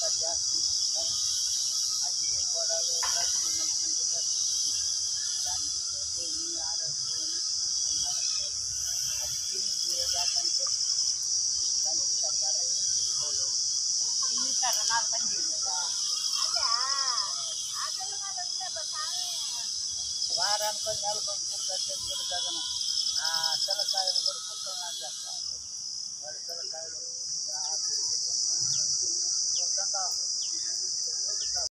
అది చేస్తుంది అది గోడలు డ్రెస్సులు మంచి మంచి డ్రెస్సులు దాన్ని తీసుకొని ఆడేసుకొని చూసుకున్నారు అది తిరిగి దాకంటే దానికి సరదాగా ఇంకా రుణాలు పని చేయలేదా వారానికి నెలకు ఒకసారి కట్టేది కూడా జగన్ ఆ పిల్లకాయలు కూడా కుటుంబాలు చేస్తా ఉంటారు వాళ్ళ పిల్లకాయలు